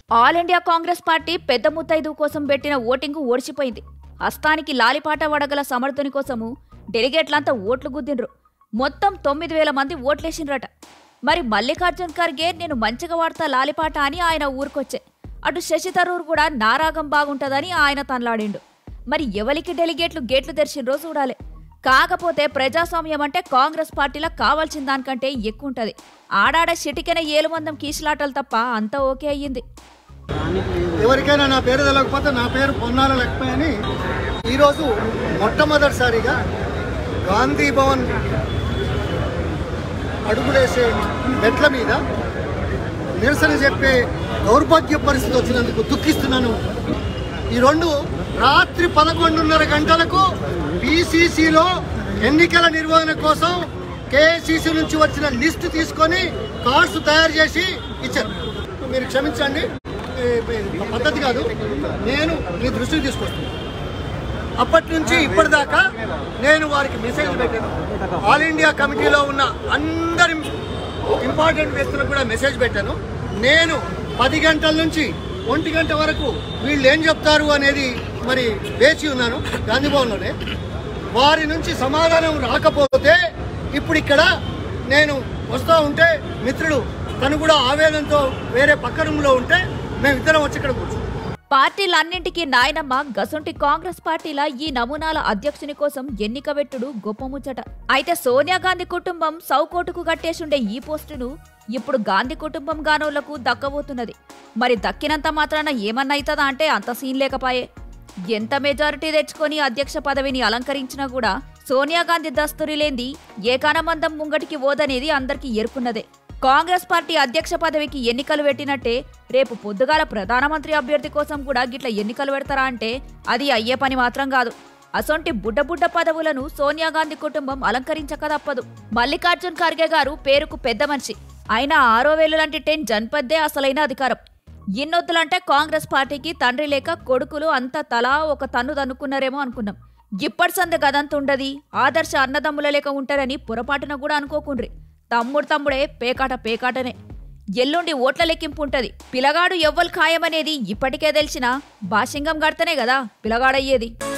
all India Congress party పెద్ద ముత్తైదు కోసం పెట్టిన ఓటింగు ఓడిచిపోయింది హస్తానికి లాలిపాట వడగల సమర్థుని కోసము డెలిగేట్లంతా ఓట్లు గుద్దిండ్రు మొత్తం తొమ్మిది వేల మంది ఓట్లేసిండ్రట మరి మల్లికార్జున్ ఖర్గే నేను మంచిగా వాడతా లాలిపాట అని ఆయన ఊరికొచ్చే అటు శశి తరూర్ కూడా నారాగం బాగుంటదని ఆయన తనలాడిండు మరి ఎవరికి డెలిగేట్లు గేట్లు తెరిచిండ్రో చూడాలి కాకపోతే ప్రజాస్వామ్యం అంటే కాంగ్రెస్ పార్టీలో కావాల్సిన దానికంటే ఎక్కువ ఉంటది ఆడాడ చిటికెన ఏలుమందం కీసులాటలు తప్ప అంతా ఓకే అయ్యింది ఎవరికైనా నా పేరు తెలియకపోతే నా పేరు పొన్నాల లక్ష్మి అని ఈరోజు మొట్టమొదటిసారిగా గాంధీ భవన్ అడుగులేసే మెట్ల మీద నిరసన చెప్పే దౌర్భాగ్య పరిస్థితి వచ్చినందుకు దుఃఖిస్తున్నాను ఈ రెండు రాత్రి పదకొండున్నర గంటలకు పిసిసిలో ఎన్నికల నిర్వహణ కోసం కేసీసీ నుంచి వచ్చిన లిస్ట్ తీసుకొని కార్డ్స్ తయారు చేసి ఇచ్చారు మీరు క్షమించండి ఏ, ఏ, పద్ధతి కాదు నేను మీ దృష్టికి తీసుకొస్తాను అప్పటి నుంచి ఇప్పటిదాకా నేను వారికి మెసేజ్ పెట్టాను ఆల్ ఇండియా కమిటీలో ఉన్న అందరి ఇంపార్టెంట్ వ్యక్తులకు కూడా మెసేజ్ పెట్టాను నేను పది గంటల నుంచి ఒంటి గంట వరకు వీళ్ళు ఏం చెప్తారు అనేది మరి వేచి ఉన్నాను గాంధీ భవన్లోనే వారి నుంచి సమాధానం రాకపోతే ఇప్పుడు ఇక్కడ నేను వస్తూ ఉంటే మిత్రుడు తను కూడా ఆవేదనతో వేరే పక్క రూమ్లో ఉంటే మేమిద్దరం వచ్చి ఇక్కడ కూర్చున్నాం పార్టీలన్నింటికీ నాయనమ్మ గసొంటి కాంగ్రెస్ పార్టీల ఈ నమూనాల అధ్యక్షుని కోసం ఎన్నిక వెట్టుడు గొప్ప ముచ్చట అయితే సోనియా గాంధీ కుటుంబం సౌకోటుకు కట్టేసుండే ఈ పోస్టును ఇప్పుడు గాంధీ కుటుంబం గానోళ్లకు దక్కబోతున్నది మరి దక్కినంత మాత్రాన ఏమన్నా అవుతుందా అంటే అంత సీన్ లేకపాయే ఎంత మెజారిటీ తెచ్చుకొని అధ్యక్ష పదవిని అలంకరించినా కూడా సోనియా గాంధీ దస్తూరి లేంది ఏకానమందం ముంగటికి ఓదనేది అందరికీ ఎరుకున్నదే కాంగ్రెస్ పార్టీ అధ్యక్ష పదవికి ఎన్నికలు పెట్టినట్టే రేపు పొద్దుగాల ప్రధానమంత్రి అభ్యర్థి కోసం కూడా గిట్ల ఎన్నికలు పెడతారా అంటే అది అయ్యే పని మాత్రం కాదు అసొంటి బుడ్డ బుడ్డ పదవులను సోనియా గాంధీ కుటుంబం అలంకరించక తప్పదు మల్లికార్జున్ ఖర్గే గారు పేరుకు పెద్ద మనిషి అయినా ఆరో వేలు లాంటి టెన్ జన్పద్దే అసలైన అధికారం ఇన్నొద్దులంటే కాంగ్రెస్ పార్టీకి తండ్రి లేక కొడుకులు అంతా తలా ఒక తన్ను తన్నుకున్నారేమో అనుకున్నాం ఇప్పటి సంది గదంతుండది ఆదర్శ అన్నదమ్ముల లేక ఉంటారని పొరపాటున కూడా అనుకోకుండ్రి తమ్ముడు తమ్ముడే పేకాట పేకాటనే ఎల్లుండి ఓట్ల లెక్కింపు ఉంటది పిలగాడు ఎవ్వరు ఖాయమనేది ఇప్పటికే తెలిసినా భాషింగం గడితేనే కదా పిలగాడయ్యేది